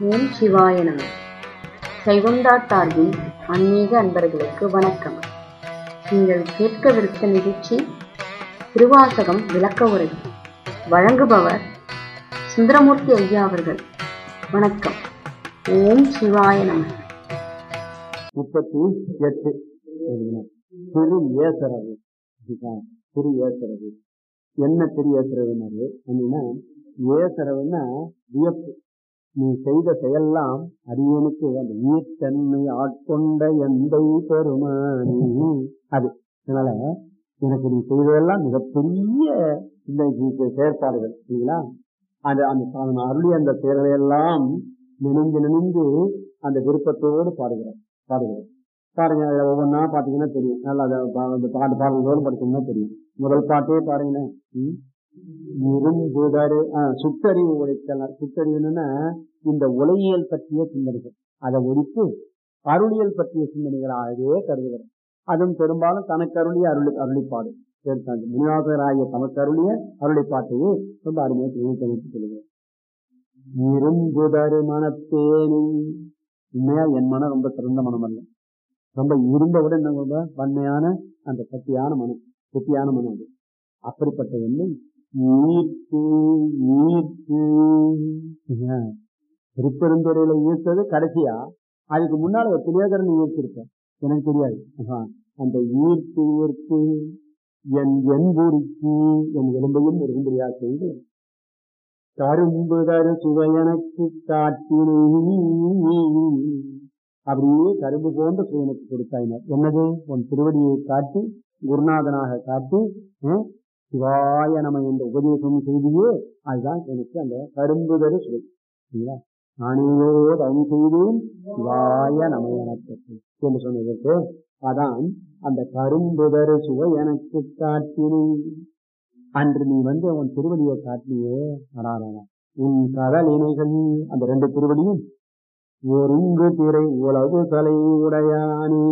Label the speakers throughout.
Speaker 1: ஓம் சிவாய நம சைவம்டா சார்பின் ஆன்மீக அன்பர்களுக்கு வணக்கம் நீங்கள் கேட்கவிருத்த நிகழ்ச்சி திருவாசகம் விளக்க உரை வழங்குபவர் சுந்தரமூர்த்தி ஐயா அவர்கள் வணக்கம் ஓம் சிவாய நம
Speaker 2: முப்பத்தி எட்டு திரு ஏசரவு இதுதான் திரு ஏசரவு என்ன திரு ஏசரவுனாரு அப்படின்னா ஏசரவுன்னா வியப்பு நீ செய்த செயல்லாம் அடியனுக்கு அந்த ஈர்த்தன்மை ஆட்கொண்ட எந்தை பெருமானி அது அதனால எனக்கு நீ செய்ததெல்லாம் மிகப்பெரிய இந்த இந்த செயற்பாடுகள் இல்லைங்களா அந்த அந்த அவன் அருளி அந்த செயல்களையெல்லாம் நினைந்து நினைந்து அந்த விருப்பத்தோடு பாடுகிறார் பாடுகிறார் பாருங்க அதுல ஒவ்வொன்றா பாத்தீங்கன்னா தெரியும் நல்லா அதை பா- அந்த பாட்டு பாடல்களோடு படிச்சோம்னா தெரியும் முதல் பாட்டே பாருங்களேன் ம்? இரும்புதரு ஆஹ், சுட்டறிவு உழைத்தனர் சுட்டறிவுன்னா இந்த உலகியல் பற்றிய சிந்தனைகள் அதை ஒழித்து அருளியல் பற்றிய சிந்தனைகளாகவே கருதுகிறார் அதுவும் பெரும்பாலும் தனக்கு அருளிய அருளி அருளிப்பாடு சேர்த்தாங்க முனிவாசகராகிய தமக்கு அருளிய அருளிப்பாட்டையே ரொம்ப அருமையாக தெரிவித்து சொல்லுகிறார் இரும்புதரு மனத்தேனை உண்மையா என் மனம் ரொம்ப சிறந்த மனம் அல்ல ரொம்ப இருந்த விட என்ன ரொம்ப வன்மையான அந்த கட்டியான மனம் கெட்டியான மனம் அது அப்படிப்பட்ட எண்ணம் ஈர்ப்பு ஈர்ப்பு சரியா? திருப்பெருந்துறையில ஈர்த்தது கடைசியா அதுக்கு முன்னால ஒரு திரியோதரன் ஈர்த்திருப்பேன் எனக்கு தெரியாது ஆஹா. அந்த ஈர்ப்பு ஈர்ப்பு என் என்புரிக்கு என் எலும்பையும் இருக்கும்படியா செய்து கரும்பு தரு சுவையனுக்கு காட்டினை அப்படியே கரும்பு போன்ற சுவையனுக்கு கொடுத்தாயினர் என்னது உன் திருவடியை காட்டி குருநாதனாக காட்டி ஹம், சிவாய நம என்ற உபதேசம் செய்தியே அதுதான் எனக்கு அந்த கரும்பு தரு சுவை சரிங்களா? நானேயோ தவம் செய்தேன் சிவாய நம எனக்கு என்று சொன்னதற்கு அதான் அந்த கரும்புதரு சுவை எனக்கு காட்டினை அன்று நீ வந்து உன் திருவடியை காட்டியே அடாடா உன் கடல் இணைகள் அந்த ரெண்டு திருவடியும் ஒருங்கு திரை உளவு தலை உடையானே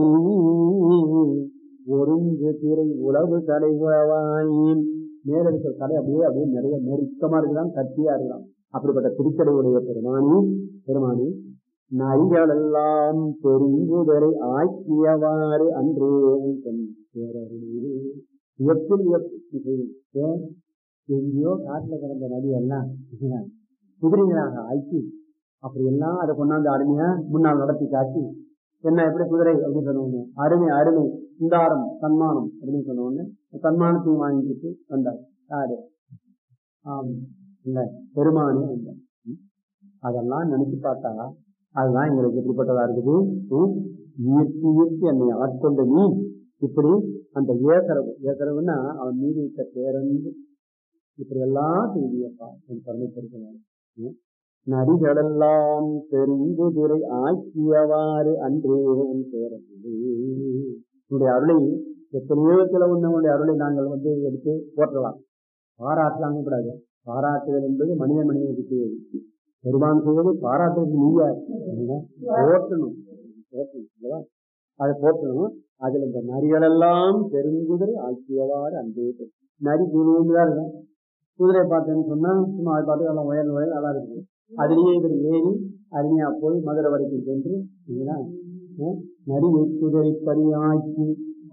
Speaker 2: ஒருங்கு திரை உளவு தலை உழவானேன் மேல இருக்கிற தலை அப்படியே அப்படியே நிறைய நெருக்கமா இருக்கலாம் கட்டியா இருக்கலாம் அப்படிப்பட்ட திருச்சடை உடைய பெருமானி பெருமானி நரிகளெல்லாம் பெருங்குதரை ஆக்கியவாறு அன்றே உன் தன் பேரருளே. வியப்பில் வியப்பு இது. ஏன்? எங்கேயோ காட்டுல கிடந்த நதி எல்லாம் குதிரைகளாக ஆக்கி அப்படி எல்லாம் அதை கொண்டாந்து அருமையா முன்னால் நடத்தி காட்டி என்ன எப்படி குதிரை அப்படின்னு சொன்னோன்னு அருமை அருமை இந்தாரம் சன்மானம் அப்படின்னு சொன்னோன்னு சன்மானத்தையும் வாங்கிட்டு வந்தார் யாரு ஆம் இல்ல பெருமானே வந்தார் ம். அதெல்லாம் நினைச்சு பார்த்தா அதுதான் எங்களுக்கு எப்படிப்பட்டதா இருக்குது ம். ஈர்த்து ஈர்த்து என்னை ஆட்கொண்ட நீ இப்படி அந்த ஏசரவு ஏசரவுன்னா அவன் மீது வைத்த பேரன்பு இப்படி எல்லாம் செய்தியப்பா என் பரமேஸ்வரன் நரிகளெல்லாம் பெருந்துரை ஆக்கியவாறு அன்றே உன் பேரன்பு உன்னுடைய அருளை எத்தனையோ சில உன்னுடைய அருளை நாங்கள் வந்து எடுத்து போற்றலாம் பாராட்டலாம் கூடாது பாராட்டுதல் என்பது மனித மனிதனுக்கு செய்வது பெருமான் செய்வது பாராட்டுறது நீயா போற்றணும் போற்றணும் அல்லவா? அதை போற்றணும் அதுல இந்த நரிகளெல்லாம் பெருங்குதிரை ஆக்கியவாறு அன்றே பெரு- நரி குழுவுதான் இருக்கும் குதிரை பார்த்தேன்னு சொன்னா சும்மா அதை பார்த்து எல்லாம் உயர் உயர் நல்லா இருக்குது அதுலயே இவர் ஏறி அருமையா போய் மதுரை வரைக்கும் சென்று இல்லைங்களா? அஹ் நரியை குதிரை பரியாக்கி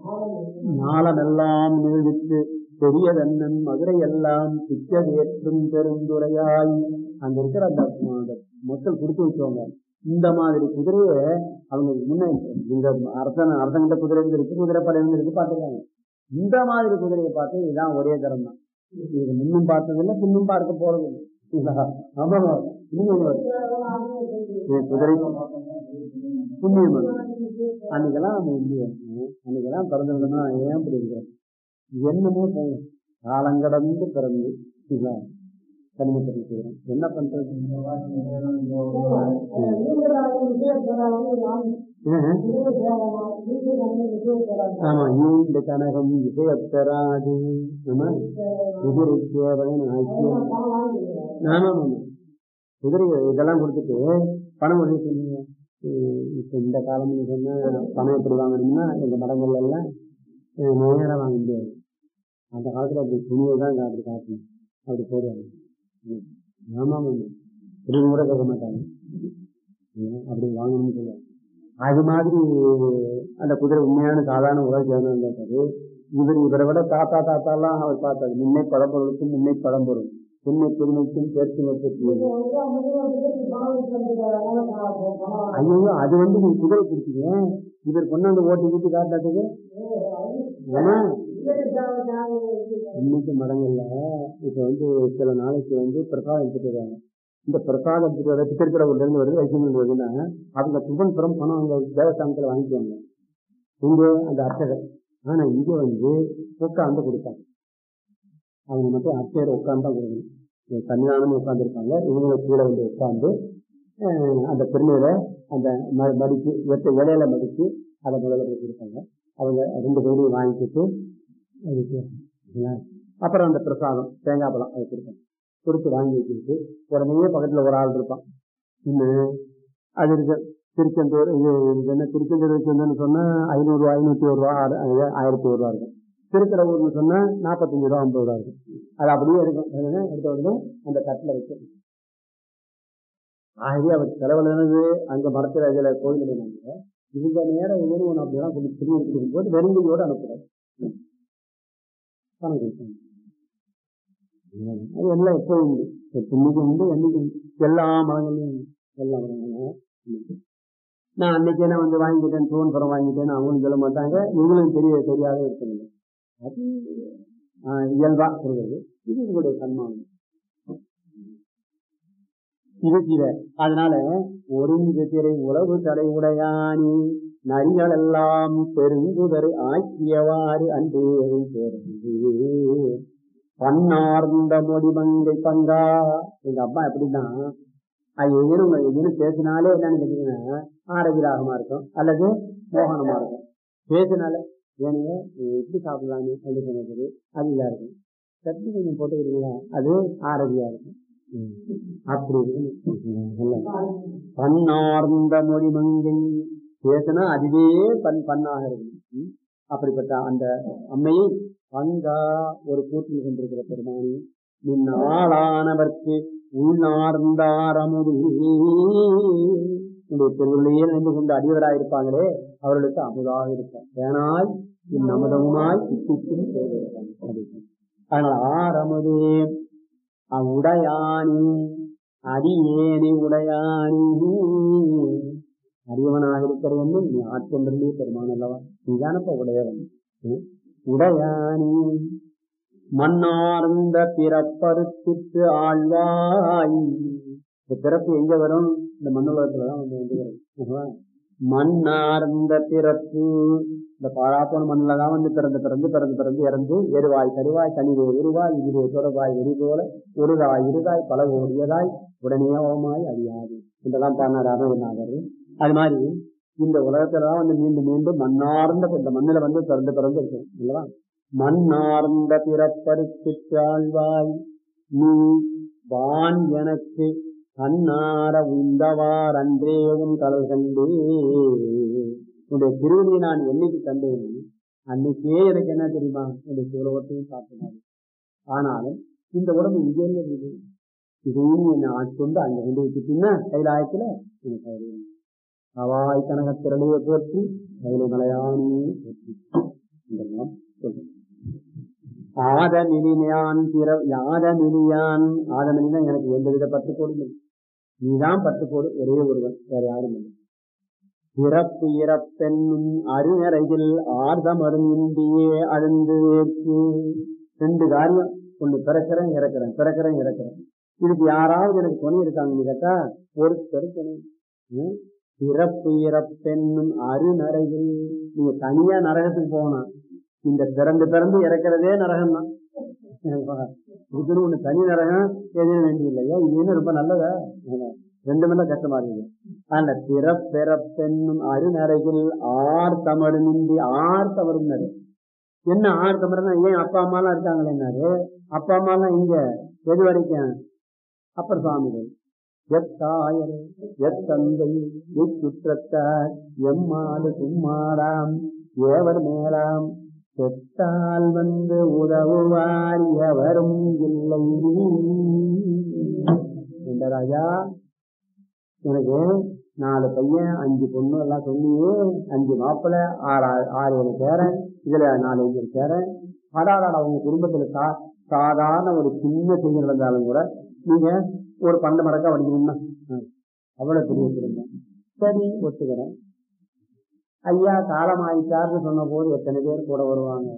Speaker 2: நாளமெல்லாம் நிறுவித்து பெரியதன்னன் மதுரை எல்லாம் பிச்சதேற்றும் பெருந்துரையாய் அங்க இருக்கிற அந்த அந்த மக்கள் கொடுத்து வச்சவங்க இந்த மாதிரி குதிரையை அவங்க முன்ன இந்த அரசன் அரசங்கிட்ட குதிரை இருக்கு குதிரை படை இருக்கு பார்த்துருக்காங்க இந்த மாதிரி குதிரையை பார்த்து இதுதான் ஒரே தரம் தான் இது முன்னும் பார்த்ததில்லை பின்னும் பார்க்க போறது இல்லை ஆமா இன்னும் ஒண்ணு வருது. இது குதிரை புண்ணியம் அது. அன்னைக்கெல்லாம் நம்ம இந்தியன் அன்னைக்கெல்லாம் பிறந்திருந்தோம்னா ஏன் இப்படி இருக்கிறோம் என்னமோ போகும் காலங்கடந்து பிறந்து இல்லை கனிமப்பட்டு செய்யறோம் என்ன பண்றது ம். ஆமா இந்த கனகம் இசையத்தராது ஆமா குதிரை சேவகன் ஆக்கிய ஆமா ஆமா குதிரை இதெல்லாம் கொடுத்துட்டு பணம் உதவி சொன்னீங்க உம் இப்ப இந்த காலம் சொன்னா பணம் எப்படி வாங்கணும்னா எங்க மடங்கள்ல எல்லாம் அஹ் நேரா வாங்க முடியாது அந்த காலத்துல அப்படி துணியை தான் அப்படி காட்டணும் அப்படி போடுவாங்க ம். ஆமா ஆமா இப்படின்னு கூட கேட்க மாட்டாங்க ம், அப்படி வாங்கணும்னு சொல்லுவாங்க அது மாதிரி அந்த குதிரை உண்மையான சாதாரண உலக சேர்ந்தது கேட்டாரு இவர் இவரை விட தாத்தா தாத்தாலாம் அவர் பார்த்தாரு முன்னை பழம்பொருளுக்கும் முன்னை பழம்பொருள் முன்னை பெருமைக்கும் சேர்த்து வைப்பது ஐயோ அது வந்து நீ குதிரை பிடிச்சிங்க இவர் கொண்டாந்து ஓட்டி வீட்டு காட்டாட்டுக்கு ஏன்னா இன்னைக்கு மடங்கள்ல இப்ப வந்து சில நாளைக்கு வந்து பிரசாதம் எடுத்துட்டு வருவாங்க இந்த பிரசாதம் எடுத்துட்டு வர திருக்கடவுள்ல இருந்து வருது வைக்கணும் வருதுன்னா அவங்க புவன்புறம் பணம் அவங்க தேவஸ்தானத்துல வாங்கிக்குவாங்க இங்க அந்த அர்ச்சகர் ஆனா இங்க வந்து உட்காந்து கொடுப்பாங்க அவங்க மட்டும் அர்ச்சகர் உட்காந்து தான் கொடுக்கணும் தனியானு உட்காந்துருப்பாங்க இவங்க கீழே வந்து உட்காந்து அந்த பெருமையில அந்த ம- மடிச்சு எட்ட இலையில மடிச்சு அதை முதல்ல போய் கொடுப்பாங்க அவங்க ரெண்டு பேரையும் வாங்கிக்கிட்டு அதுக்கு சரிங்களா? அப்புறம் அந்த பிரசாதம் தேங்காய் பழம் அதை கொடுப்பாங்க கொடுத்து வாங்கி வச்சுக்கிட்டு உடனே பக்கத்துல ஒரு ஆள் இருப்பான் இன்னும் அது இருக்கு திருச்செந்தூர் இது இது என்ன திருச்செந்தூர் வச்சிருந்தேன்னு சொன்னா ஐநூறு ரூபா ஐநூத்தி ஒரு ரூபா ஆறு- ஆயிர- ஆயிரத்தி ஒரு ரூபா இருக்கும் திருக்கடவுர்னு சொன்னா நாற்பத்தஞ்சு ரூபா ஐம்பது ரூபா இருக்கும் அது அப்படியே இருக்கும் என்னன்னா, எடுத்த உடனே அந்த தட்டுல வச்சு ஆகவே அவர் செலவுலனது அங்க மரத்துல இதுல கோயில் நாங்க இவங்க நேரம் இவரு ஒன்று அப்படிலாம் கொஞ்சம் திரும்பி கொடுக்கும் போது வெறுங்கையோடு அனுப்புறாரு பணம் கொடுத்தாங்க அது எல்லாம் எப்போ உண்டு இன்னைக்கு உண்டு என்னைக்கு உண்டு எல்லா மரங்களையும் உண்டு. எல்லா மரங்களும் உண்டு. நான் அன்னைக்கு என்ன வந்து வாங்கிட்டேன் ஃபோன் படம் வாங்கிட்டேன்னு அவங்களும் சொல்ல மாட்டாங்க இவங்களும் தெரிய தெரியாத இருக்காங்க அது ஆஹ், இயல்பா சொல்றது இது உங்களுடைய சன்மானம் இது இது அதனால ஒருங்கு திரை உளவு தடை உடையானி நரிகள் எல்லாம் பெருங்குதரை ஆக்கியவாறு அன்றே பேருந்து பன்னார்ந்த மொழிமங்கை பங்கா எங்க அப்பா எப்படின்னா அது எதிரும் எதிரும் பேசினாலே என்னன்னு கேட்டீங்கன்னா ஆரவி ராகமா இருக்கும் அல்லது மோகனமா இருக்கும் பேசினாலே ஏனுங்க இது எப்படி சாப்பிடலாமே அப்படி சொன்னது அது இதா இருக்கும் சட்னி கொஞ்சம் போட்டுக்கிறீங்களா அது ஆரவியா இருக்கும் ம். அப்படி இருக்கணும். நல்ல. பன்னார்ந்த மொழிமங்கை பேசினா அதுவே பண் பண்ணாக இருக்கும் ம். அப்படிப்பட்ட அந்த அம்மையை பங்கா ஒரு கூட்டில் கொண்டிருக்கிற பெருமானி நின் ஆளானவர்க்கு உள்நார்ந்தாரமுது உடைய திருவிழையே நின்று கொண்டு அடியவராயிருப்பாங்களே அவர்களுக்கு அமுதாக இருப்பார் ஏனால் இன் அமுதமுமாய் இத்திக்கும் சேர்ந்திருப்பாங்க. அப்படின்னு. அதனால ஆரமுதே உடையானி அடியேனி உடையானி அடியவனாக இருக்கிறது வந்து நீ ஆட்கொண்டிருந்தே பெருமான் அல்லவா நீதானப்ப உடையவன் ம்? உடையானி மன்னார்ந்த பிறப்பறுத்திட்டு ஆழ்வாய் இந்த பிறப்பு எங்க வரும் இந்த மண்ணுலகத்துலதான் வந்து வந்து வரும் ஓகேவா? மண்ணார்ந்த பிறப்பு இந்த பாழாப்போன மண்ணில தான் வந்து பிறந்து பிறந்து பிறந்து பிறந்து இறந்து எருவாய் கருவாய் கனிவே உருவாய் இதுவே தொடர்வாய் வெறி போல ஒருதாய் இருதாய் பல ஓடியதாய் உடனே ஓமாய் அழியாது இதெல்லாம் பாடினார் அருணாகர் அது மாதிரி இந்த உலகத்துலதான் வந்து மீண்டும் மீண்டும் மண்ணார்ந்த இந்த மண்ணில வந்து பிறந்து பிறந்து இருக்கும் இல்லவா மண்ணார்ந்த பிறப்பருத்தாழ்வாய் நீ வான் எனக்கு கண்ணார உந்தவார் அன்றே உன் கடல் கண்டே உன்னுடைய திருவடியை நான் என்னைக்கு கண்டேன் அன்னைக்கே எனக்கு என்ன தெரியுமா என்னுடைய சிவலோகத்தையும் பார்த்தினாரு ஆனாலும் இந்த உடம்பு இங்கே இருந்தது இதையும் என்னை ஆட்கொண்டு அங்க கொண்டு வச்சுட்டீங்கன்னா கைலாயத்துல எனக்கு அது வேணும். அவாய் கனகத்திரளையை போற்றி கைலை மலையானே போற்றி இதெல்லாம் சொல்றேன் ஆதமினியான் பிற யாதமினியான் ஆதமினா எனக்கு எந்தவித பத்து கோடு இல்லை நீதான் பத்து கோடு ஒரே ஒருவன் வேற யாரும் இல்லை பிறப்பு இறப்பென்னும் அருநரையில் ஆர்தமரும் இந்தியே அழுந்து வேற்று ரெண்டு காரியம் ஒண்ணு பிறக்கிறேன் இறக்குறேன் பிறக்கிறேன் இறக்குறேன் இதுக்கு யாராவது எனக்கு துணை இருக்காங்கன்னு கேட்டா ஒருத்தர் துணை ம்? பிறப்பு இறப்பென்னும் அருநரையில் நீங்க தனியா நரகத்துக்கு போகணும் இந்த பிறந்து பிறந்து இறக்குறதே நரகம் தான் இதுன்னு ஒண்ணு தனி நரகம் எதுவும் வேண்டியதில்லையா இது என்ன ரொம்ப நல்லதா ரெண்டு மணி கஷ்டமா இருக்குது அந்த பிறப்பிறப்பென்னும் அருநரையில் ஆர் தமருமின்றி ஆர் தவறும் என்ன ஆர் தமருன்னா ஏன் அப்பா அம்மா எல்லாம் இருக்காங்களேன்னாரு அப்பா அம்மா எல்லாம் இங்க எது வரைக்கும் அப்பர் சுவாமிகள் எத்தாயர் எத்தந்தை எச்சுற்றத்தார் எம்மாடு சும்மாடாம் ஏவர் மேலாம் செத்தால் வந்து உதவுவார் எவரும் இல்லை இந்த ராஜா எனக்கு நாலு பையன் அஞ்சு பொண்ணு எல்லாம் சொன்னியே அஞ்சு மாப்பிள்ளை ஆறு ஆறு ஏழு பேரன் இதுல நாலு அஞ்சு பேரன் அடாடாடா உங்க குடும்பத்துல சா சாதாரண ஒரு சின்ன செய்தி நடந்தாலும் கூட நீங்க ஒரு பன்னெண்டு மடக்கா வடிக்கணும்னா அவ்வளவு பெரிய குடும்பம் சரி ஒத்துக்கிறேன் ஐயா காலம் ஆயிட்டார்னு சொன்ன போது எத்தனை பேர் கூட வருவாங்க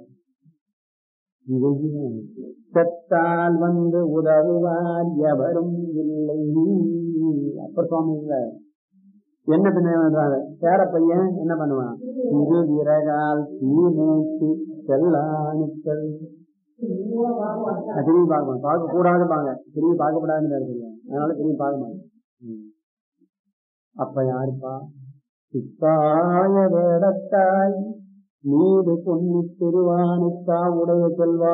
Speaker 2: செத்தால் வந்து உதவுவார் எவரும் இல்லை அப்ப சுவாமி இல்ல என்ன பண்ணுவாங்க பேர பையன் என்ன பண்ணுவான் இரு விறகால் தீ மூச்சு செல்லானுக்கள் திரும்பி பார்க்க பார்க்க கூடாதுப்பாங்க திரும்பி பார்க்கப்படாதுன்னு சொல்லுவாங்க அதனால திரும்பி பார்க்க மாட்டேன் அப்ப யாருப்பா சித்தாய வேடத்தாய் நீடு பொன்னி திருவானுக்கா உடைய செல்வா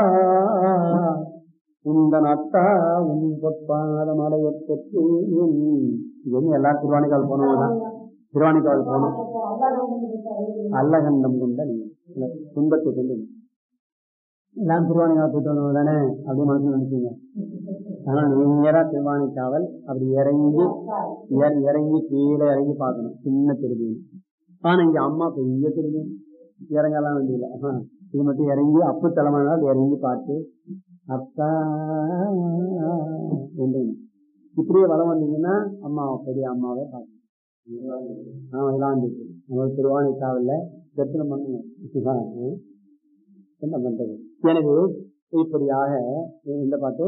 Speaker 2: உந்தன் அத்தா உன் பொற்பாதம் அடைய பெற்று இது எல்லாரும் திருவாணிக்கால் போனவங்க திருவாணிக்கால் போனோம் அல்லகண்டம் கொண்ட நீ துன்பத்தை கொண்டு எல்லாம் திருவாணிக்கால் போயிட்டு வந்தவங்க தானே அப்படின்னு மனசு நினைச்சீங்க ஆனா நேரா திருவாணிக்காவல் அப்படி இறங்கி இறங்கி கீழே இறங்கி பார்க்கணும் சின்ன திரும்பி ஆனா இங்க அம்மா பெரிய திரும்பி இறங்கலாம் வேண்டியதில்லை இது மட்டும் இறங்கி அப்பு தலைமையினால் இறங்கி பார்த்து அத்தா இப்படியே வளம் வந்தீங்கன்னா அம்மா பெரிய அம்மாவே பார்க்கணும் ஆஹ் விளாண்டுச்சு நம்ம திருவாணிக்காவல்ல தரிசனம் பண்ணுங்க என்ன பண்றது எனவே இப்படியாக இந்த பாட்டு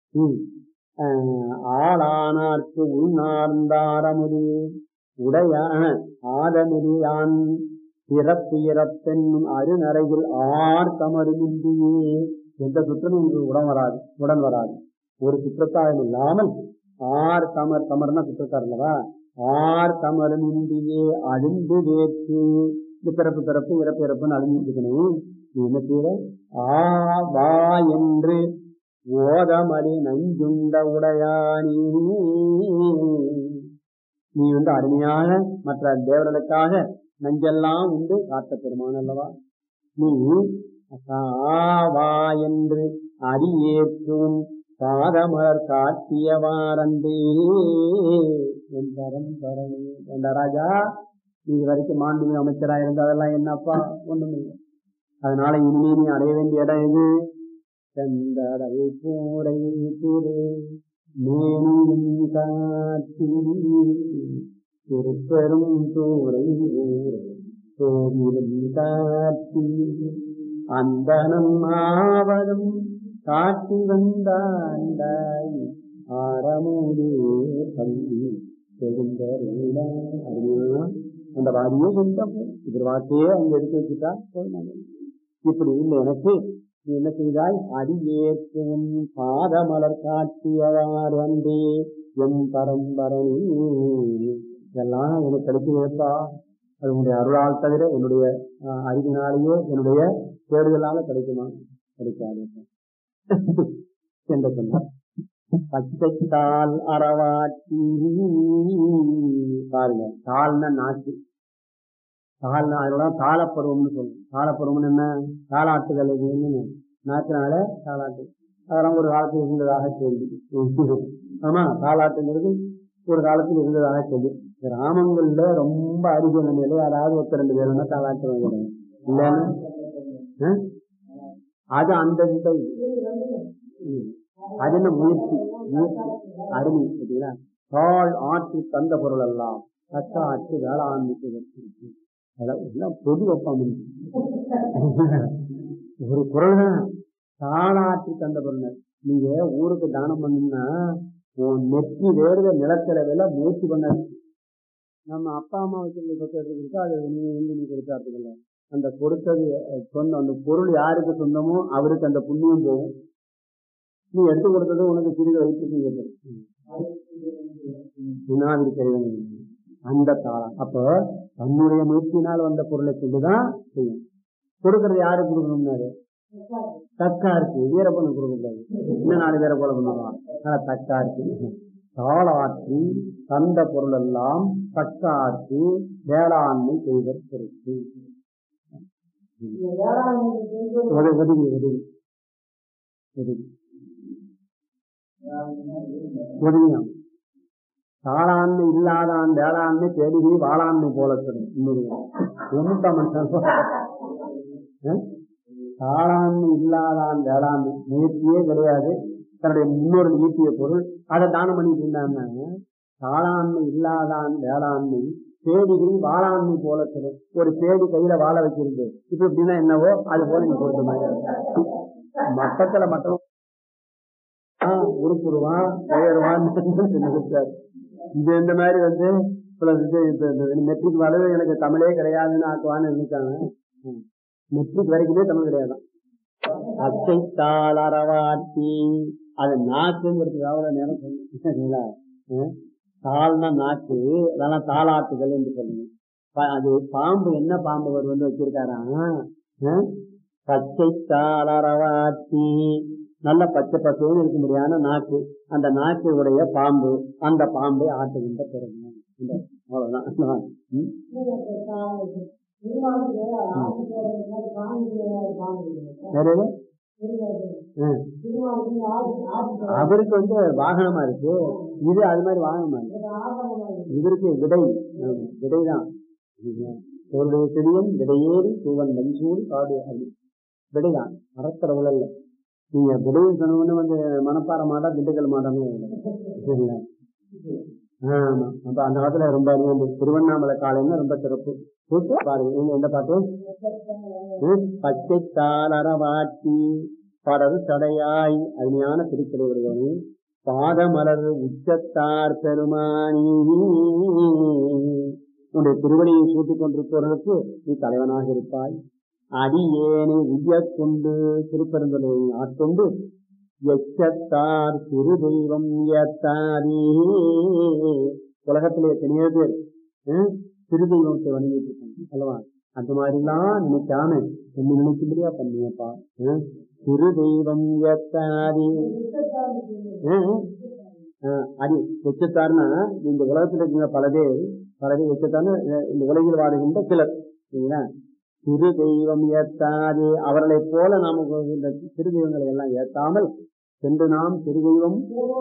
Speaker 2: ஆளானார்க்கு உள்நார்ந்தாரமுது உடையான ஆதமுடியான் பிறப்பு இறப்பென்னும் அருநரையில் ஆர் தமருமின்றியே எந்த சுற்றமும் இங்கு உடன் வராது உடன் வராது ஒரு சுற்றத்தாயம் இல்லாமல் ஆர் தமர் தமர்னா சுற்றத்தார் அல்லவா ஆர் தமருமின்றியே அழிந்து வேற்று இந்த பிறப்பு பிறப்பு இறப்பு இறப்புன்னு அழிஞ்சிட்டு இருக்கணும் என்ன செய்யற ஆ வா என்று ஓதமடி நஞ்சுண்ட உடையானி நீ வந்து அருமையாக மற்ற தேவர்களுக்காக நஞ்செல்லாம் உண்டு காத்த பெருமான் அல்லவா நீ வா என்று அடியேற்றும் பாதமலர் காட்டியவாரந்தே என்றரம் பரவே என்ற ராஜா இது வரைக்கும் மாண்புமிகு அமைச்சராக இருந்ததெல்லாம் என்னப்பா ஒண்ணுமில்லை அதனால இனிமே நீ அடைய வேண்டிய இடம் எது செந்தடல் பூரை திரு மேனியும் காட்சி திருப்பெரும் தூரை கோவிலும் காட்சி அந்தனம் ஆவதும் காட்டி வந்தாண்டாய் ஆரமூரே பள்ளி பெருந்தருளா அந்த வாரியே சொந்தம் இப்படி வார்த்தையே அங்க எடுத்து வச்சுட்டா இப்படி இல்லை எனக்கு நீ என்ன செய்தாய் அடியேற்றும் பாதமலர் காட்டியவார் வந்தே எம் பரம்பரன் இதெல்லாம் எனக்கு கிடைக்கிறதா அது உன்னுடைய அருளால் தவிர என்னுடைய அறிவினாலேயோ என்னுடைய தேடுதலால கிடைக்குமா கிடைக்காது என்று சொன்னார் பச்சைத்தால் அறவாட்டி பாருங்க தாள்னா நாக்கு தாள்னா அதெல்லாம் தாளப்பருவம்னு சொல்லுவோம் தாளப்பருவம்னு என்ன தாளாட்டுதல் எதுன்னு நாக்கினால தாளாட்டு அதெல்லாம் ஒரு காலத்தில் இருந்ததாக கேள்வி ஆமா தாளாட்டுங்கிறது ஒரு காலத்தில் இருந்ததாக கேள்வி கிராமங்கள்ல ரொம்ப அருகிய நிலையில யாராவது ஒருத்தர் ரெண்டு பேருன்னா தாளாட்டு வாங்கிடுங்க இல்லைன்னா அது அந்த விதை அது என்ன முயற்சி முயற்சி அருமை பார்த்தீங்களா தாழ் ஆற்றி தந்த பொருள் எல்லாம் தக்க ஆட்சி வேளாண்மைக்கு எல்லாம் பொது ஒப்பம் ஒரு குரல் தான் தாளாற்றி தந்த பொருள் நீங்க ஊருக்கு தானம் பண்ணீங்கன்னா உன் நெற்றி வேறுத நிலத்தில வேலை முயற்சி பண்ண நம்ம அப்பா அம்மா வச்சிருந்த சொத்தை எடுத்துக்கிட்டு அதை நீ வந்து நீ கொடுத்தாருக்குல்ல அந்த கொடுத்தது சொந்த அந்த பொருள் யாருக்கு சொந்தமோ அவருக்கு அந்த புண்ணியம் போகும் நீ எடுத்து கொடுத்தது உனக்கு சிறிது வைத்து வினாவிருக்கிறவன் அந்த தாளம் அப்போ தன்னுடைய முயற்சியினால் வந்த பொருளை கொண்டுதான் செய்யும் கொடுக்கறது யாருக்கு கொடுக்கணும்னாரு தக்காருக்கு வீரப்பண்ணு கொடுக்கக்கூடாது இன்னும் நாலு பேரை போல பண்ணுவான் ஆனா தக்காருக்கு தாளாற்றி தந்த பொருள் எல்லாம் தக்காற்றி வேளாண்மை செய்தல் பொருட்கள் உதவி உதவி உதவி உதவி உதவியாம் தாளாண்மை இல்லாதான் வேளாண்மை தேடி வாழாண்மை போல ஒன்னுட்டா மனுஷன் அஹ்? தாளாண்மை இல்லாதான் வேளாண்மை முயற்சியே கிடையாது தன்னுடைய முன்னோர்கள் ஈட்டிய பொருள் அதை தானம் பண்ணிட்டு இருந்தாங்க தாளாண்மை இல்லாதான் வேளாண்மை தேடிகள் வாழாண்மை போல தரும் ஒரு தேடி கையில வாழ வச்சிருந்து இப்ப எப்படின்னா என்னவோ அது போல நீ கொடுத்த மாதிரி மட்டத்துல மட்டும் ஆஹ் உருப்புருவான் பெயருவான் நினைச்சாரு இது இந்த மாதிரி வந்து plus இது இப்ப இந்த மெட்ரிக் வளவு எனக்கு தமிழே கிடையாதுன்னு ஆக்குவான்னு நினைச்சாங்க மெட்ரிக் வரைக்குமே தமிழ் கிடையாதான் அச்சை தாள் அறவாட்டி அது நாக்குங்கிறதுக்கு எவ்வளவு நேரம் சொன்னீங்களா தாள்னா நாக்கு அதெல்லாம் தாளாட்டுகள் என்று சொல்லணும் ப- அது பாம்பு என்ன பாம்பு அவர் வந்து வச்சிருக்காராம் அஹ்? பச்சை தாளரவாட்டி நல்ல பச்சை பசைன்னு இருக்க முடியாத நாக்கு அந்த நாக்கு உடைய பாம்பு அந்த பாம்பை ஆட்டுகின்ற பெருமை இந்த அவ்வளவுதான் ம்? வேற எது? ம். அவருக்கு வந்து வாகனமா இருக்கு இது அது மாதிரி வாகனமா இருக்கு இவருக்கு விடை ஆமா, விடைதான் பொருளுடைய செடியும் விடையேறி தூவன் மஞ்சூரி காடு அப்படி விடைதான் மரத்தர உழல்ல நீங்க விடையும் சொன்னவொன்னு வந்து மணப்பாறை மாடா திண்டுக்கல் மாடான்னு சரிங்களா ஆமா அப்ப அந்த காலத்துல ரொம்ப அருமையா இருந்துச்சு. திருவண்ணாமலை காலைன்னா ரொம்ப சிறப்பு கூட்டு பாருங்க நீங்க எந்த பாட்டு ம், பச்சை தாளரவாட்டி படரு தடையாய் அருமையான திருத்திரைவர்களே பாதமலர் உச்சத்தார் பெருமானி உன்னுடைய திருவடியை சூட்டிக் கொண்டிருப்பவர்களுக்கு நீ தலைவனாக இருப்பாய் அடியேனை உய்யக் கொண்டு திருப்பெருந்தலை ஆட்கொண்டு எச்சத்தார் திரு தெய்வம் ஏத்தாரே உலகத்திலே எத்தனையோ பேர் ஹம், திரு தெய்வத்தை வணங்கிட்டு இருக்காங்க அல்லவா அந்த மாதிரிலாம் நினைக்காம என்ன நினைக்கும்படியா பண்ணியப்பா ஹம், திரு தெய்வம் ஏத்தாரே ஹம், ஆஹ், அடி எச்சத்தார்னா இந்த உலகத்தில் இருக்கிற பல பேர் பல பேர் எச்சத்தார்னு அஹ், இந்த உலகில் வாடுகின்ற சிலர் சரிங்களா திரு தெய்வம் ஏத்தாதே அவர்களைப் போல நாம இந்த திரு தெய்வங்களை எல்லாம் ஏத்தாமல் சென்று நாம் திரு தெய்வம்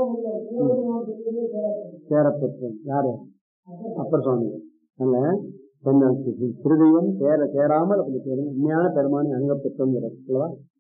Speaker 2: சேரப்பெற்றோம் யாரு அப்பர் சுவாமி அல்ல என்ன திரு தெய்வம் சேர சேராமல் அப்படி சேரும் உண்மையான பெருமானை அணுகப்பெற்றோம் அல்லவா